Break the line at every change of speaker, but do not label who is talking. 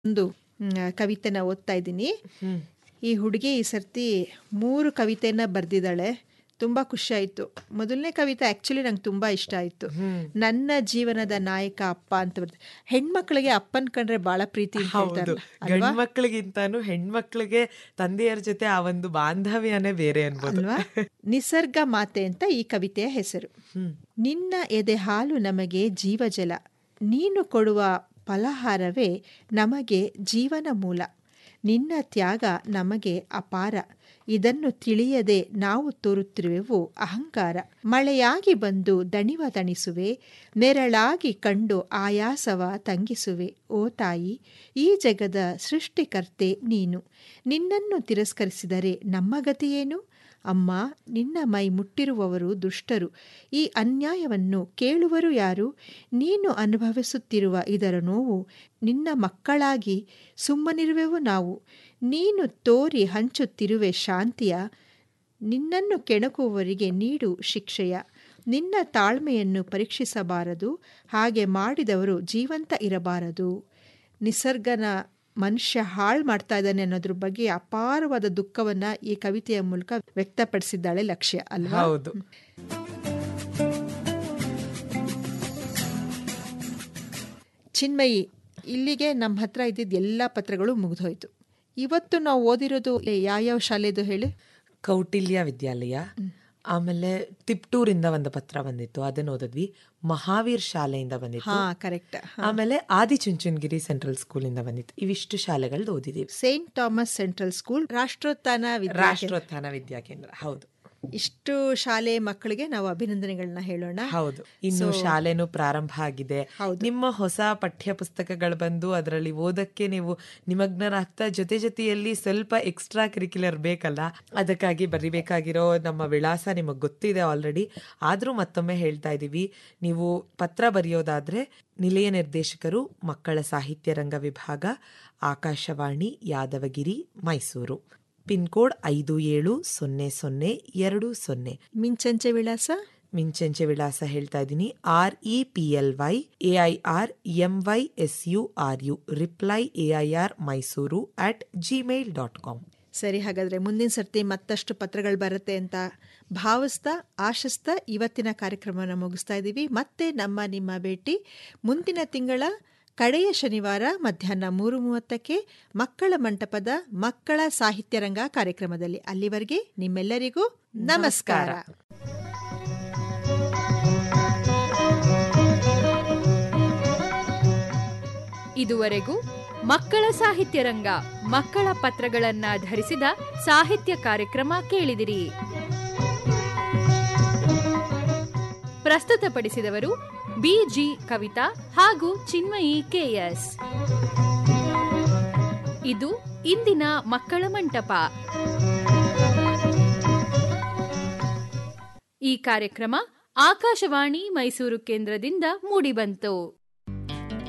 ಒಂದು ಮ್, ಕವಿತೆನ ಓದ್ತಾ ಇದ್ದೀನಿ
ಹ್ಮ್
ಈ ಹುಡುಗಿ ಈ ಸರ್ತಿ ಮೂರು ಕವಿತೆನ ಬರೆದಿದ್ದಾಳೆ ತುಂಬ ಖುಷಿ ಆಯಿತು ಮೊದಲನೇ ಕವಿತೆ ಆ್ಯಕ್ಚುಲಿ ನಂಗೆ ತುಂಬ ಇಷ್ಟ ಆಯಿತು
ಹ್ಮ್
ನನ್ನ ಜೀವನದ ನಾಯಕ ಅಪ್ಪ ಅಂತ ಬರ್ತದೆ ಹೆಣ್ಮಕ್ಳಿಗೆ ಅಪ್ಪನ್ ಕಂಡ್ರೆ ಭಾಳ ಪ್ರೀತಿ ಅಂತ
ಹೌದು
ಹೇಳ್ತಾರಲ್ಲ
ಗಂಡ್
ಅಲ್ವಾ
ಮಕ್ಳಿಗಿಂತಾನು ಹೆಣ್ಮಕ್ಳಿಗೆ ತಂದೆಯರ ಜೊತೆ ಆ ಒಂದು ಬಾಂಧವ್ಯನೇ ಬೇರೆ ಅನ್ಬೋದು
ಅಲ್ವಾ ನಿಸರ್ಗ ಮಾತೆ ಅಂತ ಈ ಕವಿತೆಯ ಹೆಸರು
ಹ್ಮ್
ನಿನ್ನ ಎದೆ ಹಾಲು ನಮಗೆ ಜೀವಜಲ ನೀನು ಕೊಡುವ ಫಲಹಾರವೇ ನಮಗೆ ಜೀವನ ಮೂಲ ನಿನ್ನ ತ್ಯಾಗ ನಮಗೆ ಅಪಾರ ಇದನ್ನು ತಿಳಿಯದೆ ನಾವು ತೋರುತ್ತಿರುವೆವು ಅಹಂಕಾರ ಮಳೆಯಾಗಿ ಬಂದು ದಣಿವ ತಣಿಸುವೆ ನೆರಳಾಗಿ ಕಂಡು ಆಯಾಸವ ತಂಗಿಸುವೆ ಓ ತಾಯಿ ಈ ಜಗದ ಸೃಷ್ಟಿಕರ್ತೆ ನೀನು ನಿನ್ನನ್ನು ತಿರಸ್ಕರಿಸಿದರೆ ನಮ್ಮ ಗತಿಯೇನು ಅಮ್ಮ ನಿನ್ನ ಮೈ ಮುಟ್ಟಿರುವವರು ದುಷ್ಟರು ಈ ಅನ್ಯಾಯವನ್ನು ಕೇಳುವರು ಯಾರು ನೀನು ಅನುಭವಿಸುತ್ತಿರುವ ಇದರ ನೋವು ನಿನ್ನ ಮಕ್ಕಳಾಗಿ ಸುಮ್ಮನಿರುವೆವು ನಾವು ನೀನು ತೋರಿ ಹಂಚುತ್ತಿರುವೆ ಶಾಂತಿಯ ನಿನ್ನನ್ನು ಕೆಣಕುವವರಿಗೆ ನೀಡು ಶಿಕ್ಷೆಯ ನಿನ್ನ ತಾಳ್ಮೆಯನ್ನು ಪರೀಕ್ಷಿಸಬಾರದು ಹಾಗೆ ಮಾಡಿದವರು ಜೀವಂತ ಇರಬಾರದು ನಿಸರ್ಗನ ಮನುಷ್ಯ ಹಾಳು ಮಾಡ್ತಾ ಇದ್ದಾನೆ ಅನ್ನೋದ್ರ ಬಗ್ಗೆ ಅಪಾರವಾದ ದುಃಖವನ್ನ ಈ ಕವಿತೆಯ ಮೂಲಕ ವ್ಯಕ್ತಪಡಿಸಿದ್ದಾಳೆ ಲಕ್ಷ್ಯ ಅಲ್ವಾ
ಹೌದು
ಚಿನ್ಮಯಿ ಇಲ್ಲಿಗೆ ನಮ್ಮ ಹತ್ರ ಇದ್ದಿದ್ದ ಎಲ್ಲ ಪತ್ರಗಳು ಮುಗಿದೋಯ್ತು ಇವತ್ತು ನಾವು ಓದಿರೋದು ಯಾವ್ಯಾವ ಶಾಲೆದು ಹೇಳಿ
ಕೌಟಿಲ್ಯ ವಿದ್ಯಾಲಯ ಆಮೇಲೆ ತಿಪ್ಟೂರಿಂದ ಒಂದು ಪತ್ರ ಬಂದಿತ್ತು ಅದನ್ನ ಓದಿದ್ವಿ ಮಹಾವೀರ್ ಶಾಲೆಯಿಂದ ಬಂದಿತ್ತು
ಹಾ ಕರೆಕ್ಟ್
ಆಮೇಲೆ ಆದಿಚುಂಚನಗಿರಿ ಸೆಂಟ್ರಲ್ ಸ್ಕೂಲ್ ಇಂದ ಬಂದಿತ್ತು ಇವಿಷ್ಟು ಶಾಲೆಗಳು ಓದಿದೀವಿ
Saint Thomas central school Rashtrotthana Vidya
Rashtrotthana Vidyakendra ಹೌದು
ಇಷ್ಟು ಶಾಲೆ ಮಕ್ಕಳಿಗೆ ನಾವು ಅಭಿನಂದನೆಗಳನ್ನ ಹೇಳೋಣ
ಹೌದು ಇನ್ನು ಶಾಲೆನೂ ಪ್ರಾರಂಭ ಆಗಿದೆ
ಹೌದು.
ನಿಮ್ಮ ಹೊಸ ಪಠ್ಯ ಪುಸ್ತಕಗಳು ಬಂದು ಅದರಲ್ಲಿ ಓದಕ್ಕೆ ನೀವು ನಿಮಗ್ನರಾಗ್ತಾ ಜೊತೆ ಜೊತೆಯಲ್ಲಿ ಸ್ವಲ್ಪ ಎಕ್ಸ್ಟ್ರಾ ಕರಿಕ್ಯುಲರ್ ಬೇಕಲ್ಲ ಅದಕ್ಕಾಗಿ ಬರಿಬೇಕಾಗಿರೋ ನಮ್ಮ ವಿಳಾಸ ನಿಮಗೆ ಗೊತ್ತಿದೆ ಆಲ್ರೆಡಿ ಆದ್ರೂ ಮತ್ತೊಮ್ಮೆ ಹೇಳ್ತಾ ಇದ್ದೀವಿ ನೀವು ಪತ್ರ ಬರೆಯೋದಾದ್ರೆ ನಿಲಯ ನಿರ್ದೇಶಕರು ಮಕ್ಕಳ ಸಾಹಿತ್ಯ ರಂಗ ವಿಭಾಗ ಆಕಾಶವಾಣಿ ಯಾದವಗಿರಿ ಮೈಸೂರು ಪಿನ್ ಕೋಡ್ ಐದು ಏಳು ಸೊನ್ನೆ ಸೊನ್ನೆ ಎರಡು ಸೊನ್ನೆ
ಮಿಂಚಂಚೆ ವಿಳಾಸ
ಮಿಂಚಂಚೆ ವಿಳಾಸ ಹೇಳ್ತಾ ಇದ್ದೀನಿ R E P L Y A I R M Y S U R U reply A I R Mysuru at Gmail dot com
ಸರಿ ಹಾಗಾದ್ರೆ ಮುಂದಿನ ಸರ್ತಿ ಮತ್ತಷ್ಟು ಪತ್ರಗಳು ಬರುತ್ತೆ ಅಂತ ಭಾವಿಸ್ತಾ ಆಶಿಸ್ತಾ ಇವತ್ತಿನ ಕಾರ್ಯಕ್ರಮವನ್ನು ಮುಗಿಸ್ತಾ ಇದ್ದೀವಿ ಮತ್ತೆ ನಮ್ಮ ನಿಮ್ಮ ಭೇಟಿ ಮುಂದಿನ ತಿಂಗಳ ಕಡೆಯ ಶನಿವಾರ ಮಧ್ಯಾಹ್ನ ಮೂರು ಮೂವತ್ತಕ್ಕೆ ಮಕ್ಕಳ ಮಂಟಪದ ಮಕ್ಕಳ ಸಾಹಿತ್ಯ ರಂಗ ಕಾರ್ಯಕ್ರಮದಲ್ಲಿ ಅಲ್ಲಿವರೆಗೆ ನಿಮ್ಮೆಲ್ಲರಿಗೂ ನಮಸ್ಕಾರ
ಇದುವರೆಗೂ ಮಕ್ಕಳ ಸಾಹಿತ್ಯ ರಂಗ ಮಕ್ಕಳ ಪತ್ರಗಳನ್ನ ಧರಿಸಿದ ಸಾಹಿತ್ಯ ಕಾರ್ಯಕ್ರಮ ಕೇಳಿದಿರಿ ಪ್ರಸ್ತುತಪಡಿಸಿದವರು ಬಿಜಿ ಕವಿತಾ ಹಾಗೂ ಚಿನ್ಮಯಿ ಕೆಎಸ್ ಇದು ಇಂದಿನ ಮಕ್ಕಳ ಮಂಟಪ ಈ ಕಾರ್ಯಕ್ರಮ ಆಕಾಶವಾಣಿ ಮೈಸೂರು ಕೇಂದ್ರದಿಂದ ಮೂಡಿಬಂತು